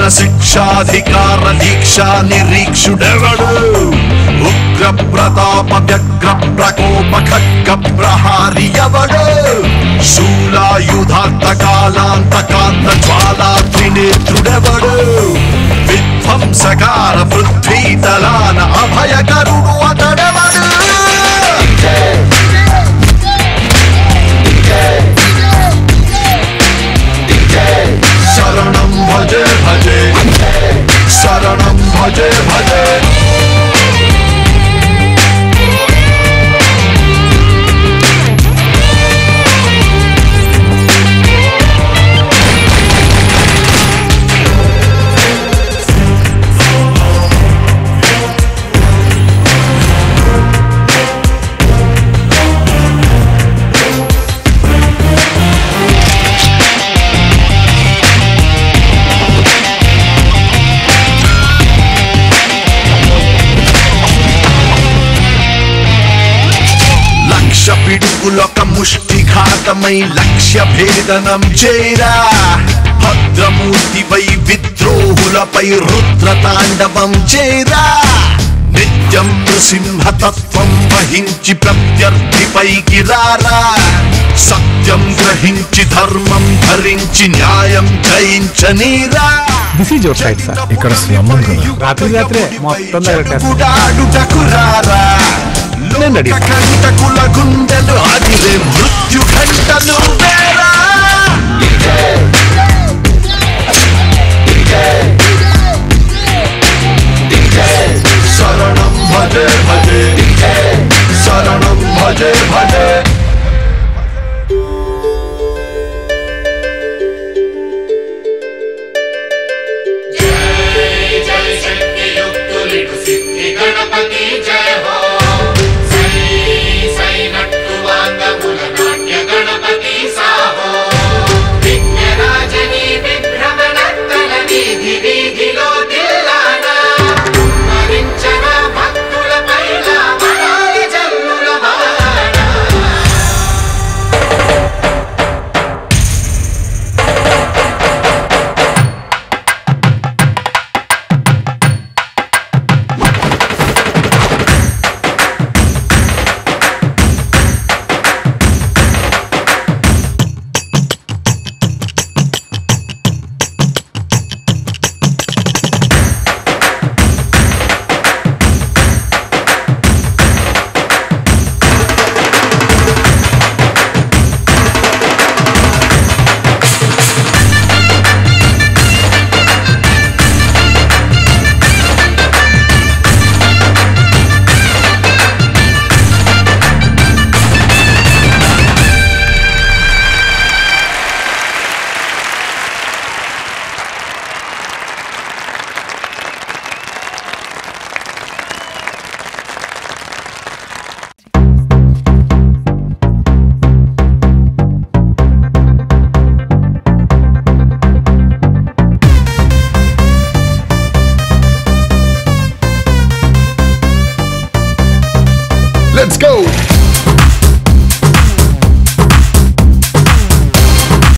పాలన శిక్షాధికార దీక్ష నిరీక్షుడెవడు ఉగ్ర ప్రతాప వ్యగ్ర ప్రకోప ఖడ్గ ప్రహారి ఎవడు శూలాయుధాంత కాలాంతకాంత జ్వాలా త్రినేత్రుడెవడు విధ్వంసకార పృథ్వీతలాన అభయకరుడు అతడెవడు శరణం భజే భజే శరణం భజే భజే లక్ష పిడుగులొక ముష్టిఘాతమై లక్ష్య భేదనం చేరా భద్రమూర్తిపై విద్రోహులపై రుద్ర తాండవం చేరా నిత్యం నృసింహతత్వం వహించి ప్రత్యర్థిపైకి రారా సత్యం గ్రహించి ధర్మం ధరించి న్యాయం జయించనీరా this is your side sir ఇక్కడ స్లమ్ అనుకున్నా రాత్రి రాత్రే మొత్తం తగలెట్టేస్తా. గుడాడుటకురారా నేను రెడీ. కంటకుల గుండెలు అదిరే మృత్యు ఘంటలు వేరా శరణం భజే భజే శరణం భజే భజే जय जय शक्ति युक्त लिटु सिद्धि गणपति जय हो सै सै नट्टु वाङ्गमुल नाट्य गणपति साहो विघ्नराजनी विभ्रमणत्तल వీధి వీధిలో దిల్లానా మరించన భక్తుల పైన మడాలి జల్లుల వాన Let's go!